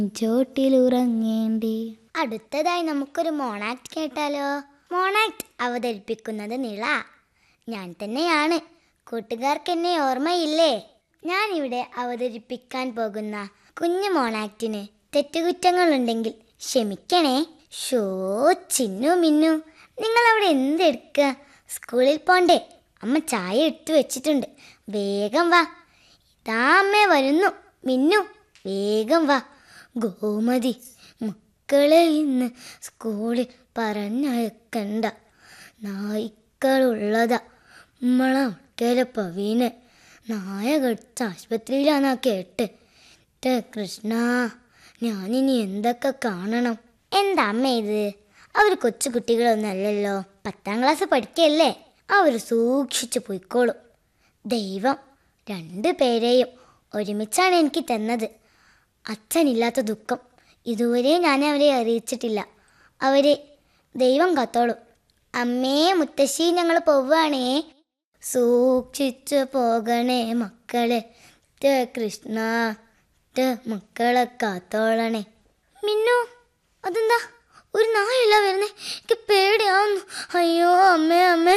ചോട്ടിലുറങ്ങേണ്ടി അടുത്തതായി നമുക്കൊരു മോണാക്ട് കേട്ടാലോ മോണാക്ട് അവതരിപ്പിക്കുന്നത് നിള ഞാൻ തന്നെയാണ് കൂട്ടുകാർക്ക് എന്നെ ഓർമ്മയില്ലേ ഞാൻ ഇവിടെ അവതരിപ്പിക്കാൻ പോകുന്ന കുഞ്ഞു മോണാക്ടിന് തെറ്റുകുറ്റങ്ങളുണ്ടെങ്കിൽ ക്ഷമിക്കണേ ഷോ ചിന്നു മിന്നു നിങ്ങൾ അവിടെ എന്തെടുക്കുക സ്കൂളിൽ പോണ്ടേ അമ്മ ചായ എടുത്തു വെച്ചിട്ടുണ്ട് വേഗം വാ ഇതാ അമ്മേ വരുന്നു മിന്നു വേഗം വാ ഗോമതി മക്കളെ ഇന്ന് സ്കൂളിൽ പറഞ്ഞയക്കണ്ട നായ്ക്കളുള്ളതാ നമ്മളെ മക്കളെ പവീന് നായ കടിച്ച ആശുപത്രിയിലാന്നാ കേട്ട് ടെ കൃഷ്ണ ഞാനിനി എന്തൊക്കെ കാണണം എന്താ അമ്മ ഇത് അവർ കൊച്ചു കുട്ടികളൊന്നല്ലല്ലോ പത്താം ക്ലാസ് പഠിക്കല്ലേ അവർ സൂക്ഷിച്ചു പോയിക്കോളും ദൈവം രണ്ടു പേരെയും ഒരുമിച്ചാണ് എനിക്ക് തന്നത് അച്ഛനില്ലാത്ത ദുഃഖം ഇതുവരെ ഞാൻ അവരെ അറിയിച്ചിട്ടില്ല അവരെ ദൈവം കാത്തോളും അമ്മേ മുത്തശ്ശി ഞങ്ങൾ പോവുകയാണേ സൂക്ഷിച്ചു പോകണേ മക്കളെ ടെ കൃഷ്ണ ടെ മക്കളെ കാത്തോളണേ മിന്നു അതെന്താ ഒരു നായല്ല വരുന്നേ എനിക്ക് പേടിയാവുന്നു അയ്യോ അമ്മേ അമ്മേ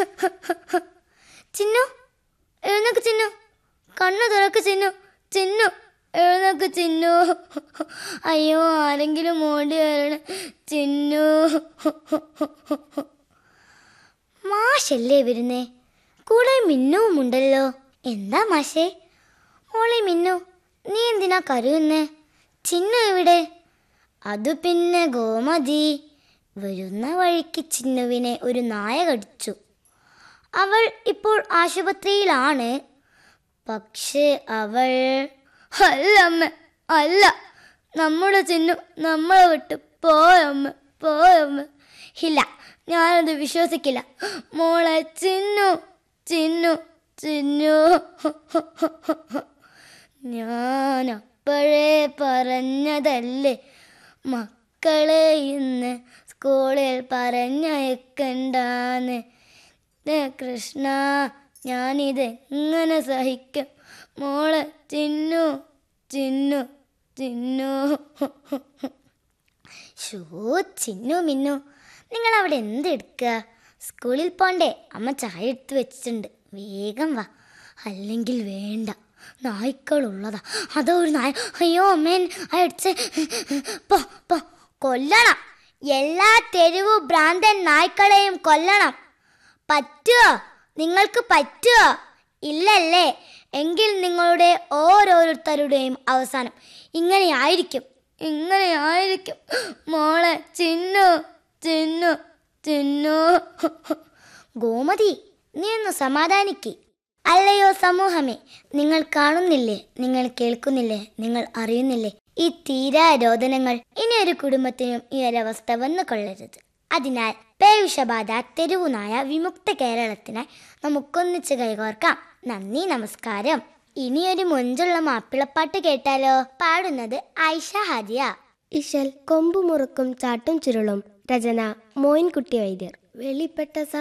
ചിന്നു എഴുന്നേക്ക് ചിന്നു കണ്ണു തുറക്ക് ചിന്നു ചിന്നു എഴുന്നേക്ക് ചിന്നു അയ്യോ ആരെങ്കിലും ഓടി വരണേ ചിന്നു മാഷല്ലേ വരുന്നേ കൂടെ മിന്നുവും ഉണ്ടല്ലോ എന്താ മാഷേ മോളെ മിന്നു നീ എന്തിനാ കരയുന്നേ ചിന്നു എവിടെ അത് പിന്നെ ഗോമതി വരുന്ന വഴിക്ക് ചിന്നുവിനെ ഒരു നായ കടിച്ചു അവൾ ഇപ്പോൾ ആശുപത്രിയിലാണ് പക്ഷേ അവൾ അല്ല അമ്മ അല്ല നമ്മുടെ ചിന്നു നമ്മളെ വിട്ട് പോയമ്മ പോയമ്മ ഇല്ല ഞാനത് വിശ്വസിക്കില്ല മോളെ ചിന്നു ചിന്നു ചിന്നു ഞാൻ അപ്പോഴേ പറഞ്ഞതല്ലേ മക്കളെ ഇന്ന് സ്കൂളിൽ പറഞ്ഞയക്കണ്ടാന്ന് ദേ കൃഷ്ണ ഞാനിത് എങ്ങനെ സഹിക്കും മോളെ ചിന്നു ചിന്നു ചിന്നു ഷോ ചിന്നു മിന്നു നിങ്ങൾ അവിടെ എന്തെടുക്കുക സ്കൂളിൽ പോണ്ടേ അമ്മ ചായ എടുത്ത് വെച്ചിട്ടുണ്ട് വേഗം വാ അല്ലെങ്കിൽ വേണ്ട നായ്ക്കളുള്ളതാ അതോ ഒരു നായ അയ്യോ അമ്മേൻ അടിച്ച് പോ പോ കൊല്ലണം എല്ലാ തെരുവു ഭ്രാന്തൻ നായ്ക്കളെയും കൊല്ലണം പറ്റുമോ നിങ്ങൾക്ക് പറ്റുമോ ഇല്ലല്ലേ എങ്കിൽ നിങ്ങളുടെ ഓരോരുത്തരുടെയും അവസാനം ഇങ്ങനെയായിരിക്കും ഇങ്ങനെയായിരിക്കും മോളെ ചിന്നു ചിന്നു ചിന്നു ഗോമതി നീ ഒന്ന് സമാധാനിക്ക് അല്ലയോ സമൂഹമേ നിങ്ങൾ കാണുന്നില്ലേ നിങ്ങൾ കേൾക്കുന്നില്ലേ നിങ്ങൾ അറിയുന്നില്ലേ ഈ തീരാ രോദനങ്ങൾ ഇനി ഒരു കുടുംബത്തിനും ഈ ഒരവസ്ഥ വന്നു കൊള്ളരുത് അതിനാൽ പേവിഷബാധ തെരുവുനായ വിമുക്ത കേരളത്തിനായി നമുക്കൊന്നിച്ച് കൈകോർക്കാം നന്ദി നമസ്കാരം ഇനിയൊരു മൊഞ്ചുള്ള മാപ്പിളപ്പാട്ട് കേട്ടാലോ പാടുന്നത് ആയിഷ ഹാദിയ ഇശൽ കൊമ്പുമുറുക്കും ചാട്ടും ചുരുളും രചന മോയിൻകുട്ടി വൈദ്യർ വെളിപ്പെട്ട